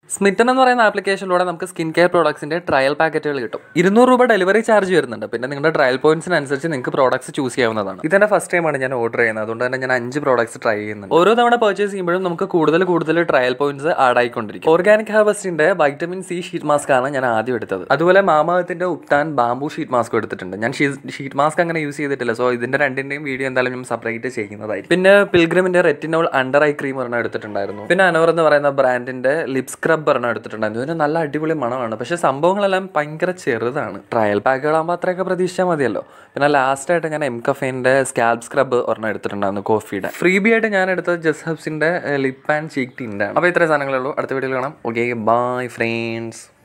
Smitten എന്ന് പറയുന്ന ആപ്ലിക്കേഷനിലൂടെ നമുക്ക് സ്കിൻ കെയർ പ്രോഡക്ട്സിന്റെ ട്രയൽ പാക്കറ്റുകൾ കിട്ടും ഇരുന്നൂറ് രൂപ ഡെലിവറി ചാർജ് വരുന്നുണ്ട് പിന്നെ നിങ്ങളുടെ ട്രയൽ പോയിന്റ്സിനനുസരിച്ച് നിങ്ങൾക്ക് പ്രോഡക്ട്സ് ചൂസ് ചെയ്യാവുന്നതാണ് ഇതെന്റെ ഫസ്റ്റ് ടൈമാണ് ഞാൻ ഓർഡർ ചെയ്യുന്നത് അതുകൊണ്ട് തന്നെ ഞാൻ അഞ്ച് പ്രോഡക്ട്സ് ട്രൈ ചെയ്യുന്നുണ്ട് ഓരോ തവണ പർച്ചേസ് ചെയ്യുമ്പോഴും നമുക്ക് കൂടുതൽ കൂടുതൽ ട്രയൽ പോയിന്റ്സ് ആഡ് ആയിക്കൊണ്ടിരിക്കും ഓർഗാനിക് ഹാർവസ്റ്റിന്റെ വൈറ്റമിൻ സി ഷീറ്റ് മാസ്ക് ആണ് ഞാൻ ആദ്യം എടുത്തത് അതുപോലെ മാമാത്തിന്റെ ഉപ്താൻ ബാംബു ഷീറ്റ് മാസ്ക് എടുത്തിട്ടുണ്ട് ഞാൻ ഷീറ്റ് മാസ്ക് അങ്ങനെ യൂസ് ചെയ്തിട്ടില്ല സോ ഇതിന്റെ രണ്ടിന്റെയും വീഡിയോ എന്തായാലും ഞാൻ സെപ്പറേറ്റ് ചെയ്യുന്നതായിരിക്കും പിന്നെ പിൽഗ്രിമിന്റെ റെറ്റിനോൾ അണ്ടർ ഐ ക്രീം ഒരെണ്ണം എടുത്തിട്ടുണ്ടായിരുന്നു പിന്നെ അനവർ എന്ന് പറയുന്ന ബ്രാൻഡിന്റെ ലിപ് സ്ക്രബ് ഒരെണ്ണം എടുത്തിട്ടുണ്ടായിരുന്നു ഇതിന് നല്ല അടിപൊളി മണമാണ് പക്ഷെ സംഭവങ്ങളെല്ലാം ഭയങ്കര ചെറുതാണ് ട്രയൽ പാക്കുകളാകുമ്പോൾ അത്രയൊക്കെ പ്രതീക്ഷിച്ചാൽ മതിയല്ലോ പിന്നെ ലാസ്റ്റ് ആയിട്ട് ഞാൻ എം കഫേന്റെ സ്കാൽപ് സ്ക്രബ് ഒരെണ്ണം എടുത്തിട്ടുണ്ടായിരുന്നു കോഫിയുടെ ഫ്രീ ബി ആയിട്ട് ഞാൻ എടുത്തത് ജസ് ഹബ്സിന്റെ ലിപ്പ് ആൻഡ് ചീക്ക് ടിൻ്റെ അപ്പോൾ ഇത്രയും സാധനങ്ങളേ ഉള്ളൂ അടുത്ത വീഡിയോയിൽ കാണാം ഓക്കെ ബൈ ഫ്രണ്ട്സ്